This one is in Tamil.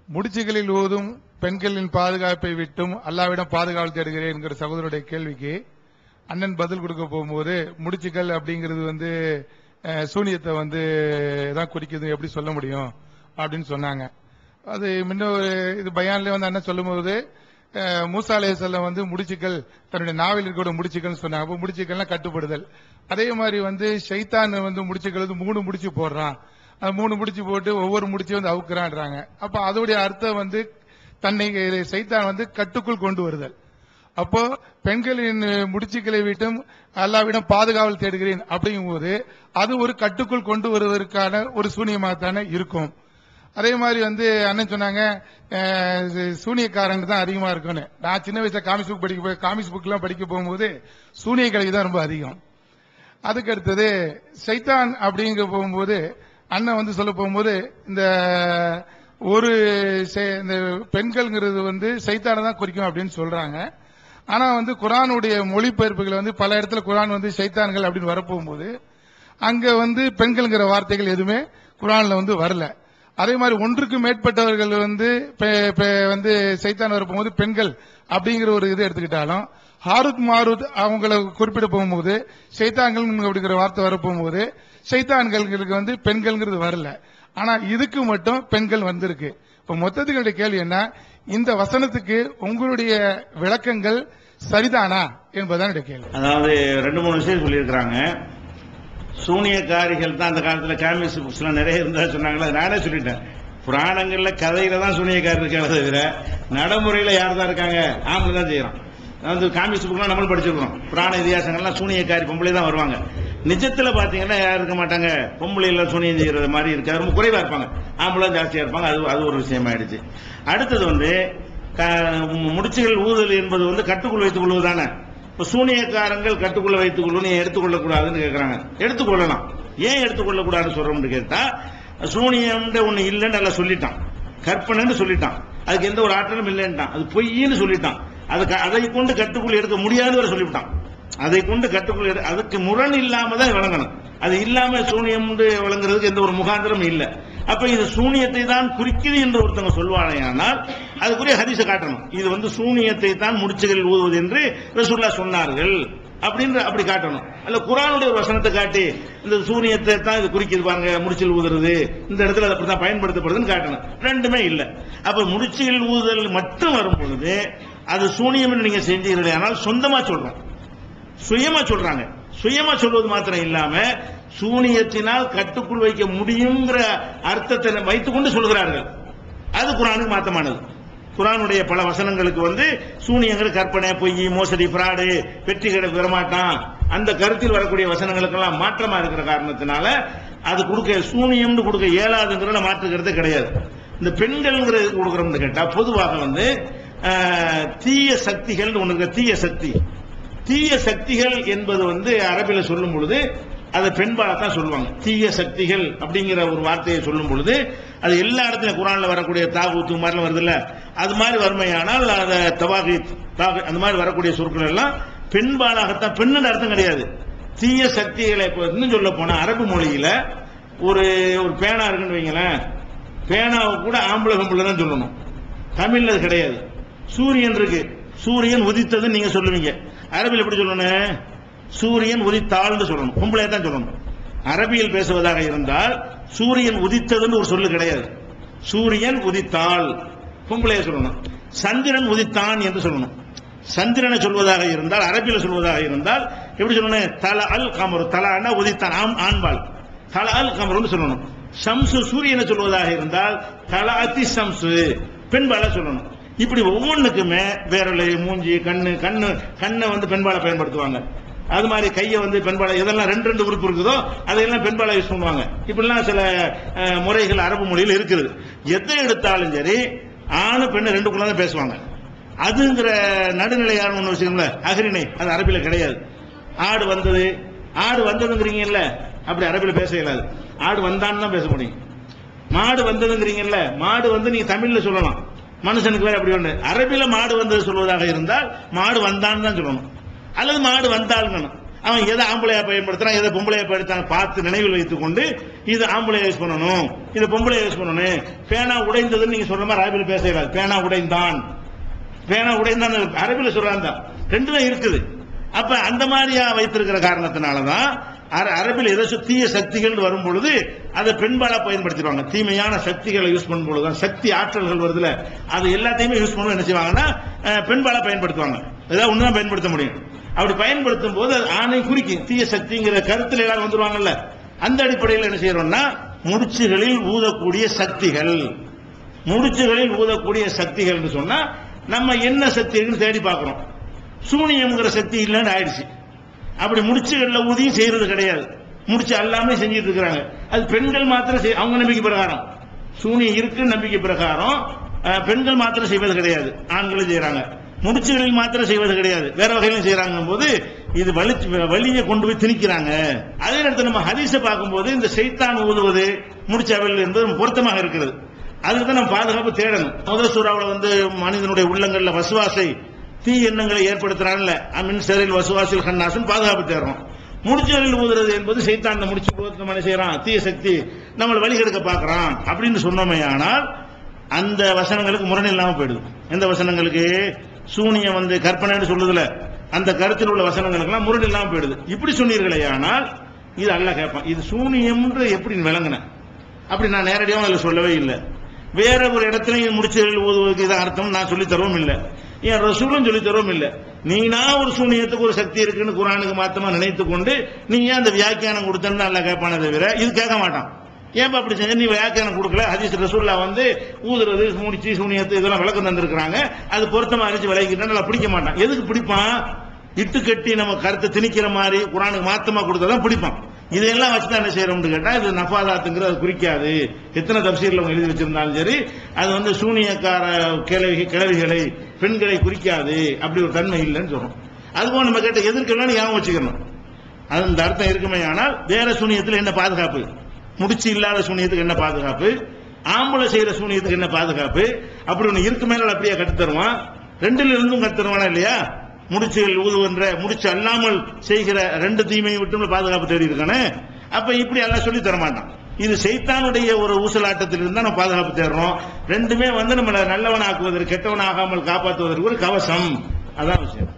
முடிச்சுகளில் ஊதும் பெண்களின் பாதுகாப்பை விட்டும் அல்லாவிடம் பாதுகாவல் தேடுகிறேன் என்கிற சகோதரருடைய கேள்விக்கு அண்ணன் பதில் கொடுக்க போகும்போது முடிச்சுகள் அப்படிங்கிறது வந்து அஹ், சூனியத்தை வந்து தான் குறிக்குது எப்படி சொல்ல முடியும் அப்படின்னு சொன்னாங்க அது முன்ன ஒரு இது பயான்ல வந்து அண்ணன் சொல்லும்போது அஹ், மூசா அலைஹிஸ்ஸலாம் வந்து முடிச்சுக்கள் தன்னுடைய நாவில் இருக்கிற முடிச்சுக்கள்னு சொன்னாங்க அப்போ முடிச்சுக்கள்லாம் கட்டுப்படுதல் அதே மாதிரி வந்து ஷைத்தான் வந்து முடிச்சுக்கள் வந்து மூணு முடிச்சு போடுறான் அது மூணு முடிச்சு போட்டு ஒவ்வொரு முடிச்சு வந்து அவுக்குறான்றாங்க அப்ப அதோடைய அர்த்தம் வந்து தன்னை சைத்தான் வந்து கட்டுக்குள் கொண்டு வருதல் அப்போ பெண்களின் முடிச்சுக்களை விட்டும் அல்லாவிடம் பாதுகாவல் தேடுகிறேன் அப்படிங்கும்போது அது ஒரு கட்டுக்குள் கொண்டு வருவதற்கான ஒரு சூனியமாகத்தானே இருக்கும் அதே மாதிரி வந்து அண்ணன் சொன்னாங்க அஹ், சூனியக்காரங்க தான் அதிகமா இருக்கும்னு நான் சின்ன வயசுல காமிக்ஸ் புக் படிக்க போய் காமிக்ஸ் புக் எல்லாம் படிக்க போகும்போது சூனிய கலை தான் ரொம்ப அதிகம் அதுக்கு அடுத்தது சைத்தான் அப்படிங்க போகும்போது அண்ணன் வந்து சொல்ல போகும்போது இந்த ஒரு செ- இந்த பெண்கள்ங்கிறது வந்து சைத்தானை தான் குறிக்கும் அப்படின்னு சொல்றாங்க ஆனா வந்து குரானுடைய மொழிபெயர்ப்புகள் வந்து பல இடத்துல குரான் வந்து சைத்தான்கள் அப்படின்னு வரப்போகும்போது அங்க வந்து பெண்கள்ங்கிற வார்த்தைகள் எதுவுமே குரான்ல வந்து வரல அதே மாதிரி ஒன்றுக்கு மேற்பட்டவர்கள் வந்து பெ- பெ- வந்து சைத்தான் வரப்போகும்போது பெண்கள் அப்படிங்கிற ஒரு இது எடுத்துக்கிட்டாலும் ஹாருத் மாருத் அவங்கள குறிப்பிட போகும்போது சைத்தான்கள் அப்படிங்கிற வார்த்தை வரப்போகும்போது சைத்தான்களுக்கு வந்து பெண்கள்ங்கிறது வரல ஆனா இதுக்கு மட்டும் பெண்கள் வந்திருக்கு இப்ப மொத்தத்துக்கு என்னுடைய கேள்வி என்ன இந்த வசனத்துக்கு உங்களுடைய விளக்கங்கள் சரிதானா என்பதுதான் என்னுடைய கேள்வி அதாவது ரெண்டு மூணு விஷயம் சொல்லியிருக்கிறாங்க சூனியக்காரிகள் தான் அந்த காலத்துல காமிக்ஸ் புக்ஸ்லாம் நிறைய இருந்தா சொன்னாங்களே அதை நானே சொல்லிட்டேன் புராணங்கள்ல கதையில தான் சூனியக்காரி இருக்காங்க தவிர நடைமுறையில யார் தான் இருக்காங்க ஆம்பளை தான் செய்யறான் வந்து காமிக்ஸ் புக்லாம் நம்மளும் படிச்சிருக்கிறோம் புராண இதிகாசங்கள்லாம் சூனியக்காரி பொம்பளை தான் வருவாங்க நிஜத்துல பாத்தீங்கன்னா யாரும் இருக்க மாட்டாங்க பொம்பளை எல்லாம் சூனியம் செய்யறது மாதிரி இருக்காது ரொம்ப குறைவா இருப்பாங்க ஆம்பளை ஜாஸ்தியா இருப்பாங்க அது அது ஒரு விஷயமாயிடுச்சு அடுத்தது வந்து க- முடிச்சுகள் ஊதல் என்பது வந்து கட்டுக்குள் வைத்துக் கொள்வதுதானே இப்ப சூனியக்காரங்கள் கட்டுக்குள்ள வைத்துக் கொள்ளணும் ஏன் எடுத்துக்கொள்ள கூடாதுன்னு கேக்குறாங்க எடுத்துக்கொள்ளலாம் ஏன் எடுத்துக்கொள்ள கூடாதுன்னு சொல்றோம்னு கேட்டா சூனியம்ன்ற ஒண்ணு இல்லைன்னு நல்லா சொல்லிட்டான் கற்பனைன்னு சொல்லிட்டான் அதுக்கு எந்த ஒரு ஆற்றலும் இல்லைன்ட்டான் அது பொய்ன்னு சொல்லிட்டான் அதுக்கு அதை கொண்டு கட்டுக்குள் எடுக்க முடியாதுன்னு வேற சொல்லிவிட்டான் அதை கொண்டு கட்டுக்குள் எடு அதுக்கு முரண் இல்லாம தான் விளங்கணும் அது இல்லாம சூனியம் விளங்குறதுக்கு எந்த ஒரு முகாந்திரம் இல்ல அப்ப இது சூனியத்தை தான் குறிக்குது என்று ஒருத்தவங்க சொல்வானேயானால் அதுக்குரிய ஹரிச காட்டணும் இது வந்து சூனியத்தை தான் முடிச்சுகளில் ஊதுவது என்று ரசூல்லா சொன்னார்கள் அப்படின்னு அப்படி காட்டணும் அல்ல குரானுடைய ஒரு வசனத்தை காட்டி இந்த சூனியத்தை தான் இது குறிக்குது பாருங்க முடிச்சில் ஊதுறது இந்த இடத்துல அது அப்படித்தான் பயன்படுத்தப்படுதுன்னு காட்டணும் ரெண்டுமே இல்ல அப்ப முடிச்சில் ஊதுதல் மட்டும் வரும் பொழுது அது சூனியம் என்று நீங்க செஞ்சீர்கள் ஆனால் சொந்தமா சொல்றோம் சுயமா சொல்றாங்க சுயமா சொல்வது மாத்திரம் இல்லாம சூனியத்தினால் கட்டுக்குள் வைக்க முடியுங்கிற அர்த்தத்தை வைத்துக்கொண்டு சொல்கிறார்கள் அது குரானுக்கு மாத்தமானது குரானுடைய பல வசனங்களுக்கு வந்து சூனியங்கள் கற்பனை பொய் மோசடி பிராடு வெற்றி கிட பெறமாட்டான் அந்த கருத்தில் வரக்கூடிய வசனங்களுக்கெல்லாம் மாற்றமா இருக்கிற காரணத்தினால அது கொடுக்க சூனியம்னு கொடுக்க இயலாதுங்கிறத மாற்றுகிறது கிடையாது இந்த பெண்கள்ங்கிறது கொடுக்குறோம்னு கேட்டா பொதுவாக வந்து ஆஹ், தீய சக்திகள் ஒன்று இருக்கு, தீய சக்தி தீய சக்திகள் என்பது வந்து அரபில சொல்லும் பொழுது அதை பெண்பால தான் சொல்லுவாங்க தீய சக்திகள் அப்படிங்கிற ஒரு வார்த்தையை சொல்லும் பொழுது அது எல்லா இடத்துலயும் குரான்ல வரக்கூடிய தாகூத்து மாதிரிலாம் வருதுல்ல அது மாதிரி வறுமையானால் அதை தவாகி தாகு அந்த மாதிரி வரக்கூடிய சொற்கள் எல்லாம் பெண்பாலாகத்தான் பெண்ணுன்னு அர்த்தம் கிடையாது தீய சக்திகளை இப்போ இன்னும் சொல்ல போனா அரபு மொழியில ஒரு ஒரு பேனா இருக்குன்னு வைங்களேன் பேனாவை கூட ஆம்பளை கம்பளை தான் சொல்லணும் தமிழ்ல அது கிடையாது சூரியன் இருக்கு சூரியன் உதித்தது நீங்க சொல்லுவீங்க அரபியில் எப்படி சொல்லணும் சூரியன் உதித்தாள்னு சொல்லணும் பொம்பளை தான் சொல்லணும் அரபியில் பேசுவதாக இருந்தால் சூரியன் உதித்ததுன்னு ஒரு சொல்லு கிடையாது சூரியன் உதித்தாள் பொம்பளைய சொல்லணும் சந்திரன் உதித்தான் என்று சொல்லணும் சந்திரனை சொல்வதாக இருந்தால் அரபியில் சொல்வதாக இருந்தால் எப்படி சொல்லணும் தல அல் கமரு தலான்னா உதித்தான் ஆம் ஆண்பால் தல அல் கமருன்னு சொல்லணும் ஷம்சு சூரியனை சொல்வதாக இருந்தால் தல அத்தி ஷம்சு பெண்பால சொல்லணும் இப்படி ஒவ்வொன்றுக்குமே வேரலை மூஞ்சி கண்ணு கண்ணு கண்ணை வந்து பெண்பாலை பயன்படுத்துவாங்க அது மாதிரி கையை வந்து பெண்பாலை எதெல்லாம் ரெண்டு ரெண்டு உறுப்பு இருக்குதோ அதையெல்லாம் பெண்பாலை யூஸ் பண்ணுவாங்க இப்படிலாம் சில அஹ், முறைகள் அரபு மொழியில் இருக்குது எதை எடுத்தாலும் சரி ஆணு பெண்ணு ரெண்டுக்குள்ள தான் பேசுவாங்க அதுங்கிற நடுநிலையான ஒன்று வச்சுக்கோங்கள அகரிணை அது அரபில கிடையாது ஆடு வந்தது ஆடு வந்ததுங்கிறீங்கல்ல அப்படி அரபில பேச இயலாது ஆடு வந்தான்னு தான் பேச முடியும் மாடு வந்ததுங்கிறீங்கல்ல மாடு வந்து நீங்க தமிழ்ல சொல்லலாம் மனுஷனுக்கு வேற அப்படி ஒண்ணு அரபில மாடு வந்தது சொல்வதாக இருந்தால் மாடு வந்தான்னு தான் சொல்லணும் அல்லது மாடு வந்தாள்ங்கணும் அவன் எதை ஆம்பளையா பயன்படுத்துறான் எதை பொம்பளையா பயன்படுத்தான் பார்த்து நினைவில் வைத்துக் கொண்டு இது ஆம்பளையா யூஸ் பண்ணணும் இது பொம்பளையா யூஸ் பண்ணணும் பேனா உடைந்ததுன்னு நீங்க சொல்ற மாதிரி அரபில் பேசக்கூடாது பேனா உடைந்தான் பேனா உடைந்தான் அரபில சொல்றாங்க ரெண்டுமே இருக்குது அப்ப அந்த மாதிரியா வைத்திருக்கிற காரணத்தினாலதான் அர- அரபில் ஏதோ தீய சக்திகள் வரும் பொழுது அதை பெண்பாலா பயன்படுத்திடுவாங்க தீமையான சக்திகளை யூஸ் பண்ணும் பொழுது சக்தி ஆற்றல்கள் வருதுல அது எல்லாத்தையுமே யூஸ் பண்ணுவோம் என்ன செய்வாங்கன்னா அஹ், பெண்பாலா பயன்படுத்துவாங்க ஏதாவது ஒண்ணுதான் பயன்படுத்த முடியும் அப்படி பயன்படுத்தும் போது அது ஆணை குறிக்கும் தீய சக்திங்கிற கருத்துல எல்லாரும் வந்துருவாங்கல்ல அந்த அடிப்படையில் என்ன செய்யறோம்னா முடிச்சுகளில் ஊதக்கூடிய சக்திகள் முடிச்சுகளில் ஊதக்கூடிய சக்திகள்னு சொன்னா நம்ம என்ன சக்தி இருக்குன்னு தேடி பார்க்கிறோம் சூனியம்ங்கிற சக்தி இல்லைன்னு ஆயிடுச்சு அப்படி முடிச்சுகள்ல ஊதியும் செய்யறது கிடையாது முடிச்சு எல்லாமே செஞ்சிட்டு இருக்கிறாங்க அது பெண்கள் மாத்திரம் செய்- அவங்க நம்பிக்கை பிரகாரம் சூனியம் இருக்கு நம்பிக்கை பிரகாரம் அஹ், பெண்கள் மாத்திரம் செய்வது கிடையாது ஆண்களும் செய்யறாங்க முடிச்சுகளில் மாத்திரம் செய்வது கிடையாது வேற வகையிலும் செய்யறாங்க போது இது வலி வலியை கொண்டு போய் திணிக்கிறாங்க அதே நேரத்தில் நம்ம ஹதீஸை பார்க்கும்போது இந்த செய்தான் ஊதுவது முடிச்சவல் என்பது பொருத்தமாக இருக்கிறது அதுக்கு தான் நம்ம பாதுகாப்பு தேடணும் முதல் சூறாவில் வந்து மனிதனுடைய உள்ளங்கள்ல வசுவாசை தீ எண்ணங்களை ஏற்படுத்துறாங்கல்ல அமின் சரில் வசுவாசில் கண்ணாசன் பாதுகாப்பு தேடுறோம் முடிச்சுகளில் ஊதுறது என்பது சைத்தான் அந்த முடிச்சு போது நம்ம என்ன செய்யறான் தீய சக்தி நம்மளை வழிகெடுக்க பார்க்கறான் அப்படின்னு சொன்னோமே ஆனால் அந்த வசனங்களுக்கு முரண் இல்லாம போயிடுது எந்த வசனங்களுக்கு சூனியம் வந்து கற்பனைன்னு சொல்லுதுல அந்த கருத்தில் உள்ள வசனங்களுக்கெல்லாம் முரண் இல்லாம போயிடுது இப்படி சொன்னீர்களே ஆனால் இது அல்ல கேட்பான் இது சூனியம்ன்ற எப்படி விளங்குன அப்படி நான் நேரடியாக அதில் சொல்லவே இல்லை வேற ஒரு இடத்துல இது முடிச்சுகள் ஓதுவதற்கு இது அர்த்தம் நான் சொல்லி தரவும் இல்லை என் ரசூலும் சொல்லி தரவும் இல்லை நீனா ஒரு சூனியத்துக்கு ஒரு சக்தி இருக்குன்னு குரானுக்கு மாத்தமா நினைத்து கொண்டு நீ ஏன் அந்த வியாக்கியானம் கொடுத்தன்னு நல்லா கேட்பானே தவிர இது கேட்க மாட்டான் ஏன் அப்படி செஞ்ச நீ வியாக்கியானம் கொடுக்கல ஹதீஸ் ரசூல்லா வந்து ஊதுறது முடிச்சு சூனியத்து இதெல்லாம் விளக்கம் தந்திருக்கிறாங்க அது பொருத்தமா இருந்துச்சு விளக்கிட்டா நல்லா பிடிக்க மாட்டான் எதுக்கு பிடிப்பான் இட்டு கட்டி நம்ம கருத்தை திணிக்கிற மாதிரி குரானுக்கு மாத்தமா கொடுத்தாதான் பிடிப்பான் இதையெல்லாம் வச்சு தான் என்ன செய்யறோம்னு கேட்டா இது நஃபாதாத்துங்கிறது அது குறிக்காது எத்தனை தப்சீர்ல அவங்க எழுதி வச்சிருந்தாலும் சரி அது வந்து சூனியக்கார கிழவி கிழவிகளை பெண்களை குறிக்காது அப்படி ஒரு தன்மை இல்லைன்னு சொல்றோம் அதுபோல நம்ம கேட்ட எதிர்க்கலாம் ஞாபகம் வச்சுக்கணும் அது அந்த அர்த்தம் இருக்குமே ஆனால் வேற சூனியத்தில் என்ன பாதுகாப்பு முடிச்சு இல்லாத சூனியத்துக்கு என்ன பாதுகாப்பு ஆம்பளை செய்யற சூனியத்துக்கு என்ன பாதுகாப்பு அப்படி ஒண்ணு இருக்கு மேல அப்படியே கத்து தருவான் ரெண்டுல இருந்தும் கத்து தருவானா இல்லையா முடிச்சுகள் ஊதுவன்ற முடிச்சு அல்லாமல் செய்கிற ரெண்டு தீமையை விட்டு பாதுகாப்பு தேடி இருக்கானே அப்ப இப்படி எல்லாம் சொல்லி தர மாட்டான் இது சைத்தானுடைய ஒரு ஊசலாட்டத்தில் இருந்தா நம்ம பாதுகாப்பு தேடுறோம் ரெண்டுமே வந்து நம்மளை நல்லவனாக்குவதற்கு கெட்டவனாகாமல் காப்பாற்றுவதற்கு ஒரு கவசம் அதான் விஷயம்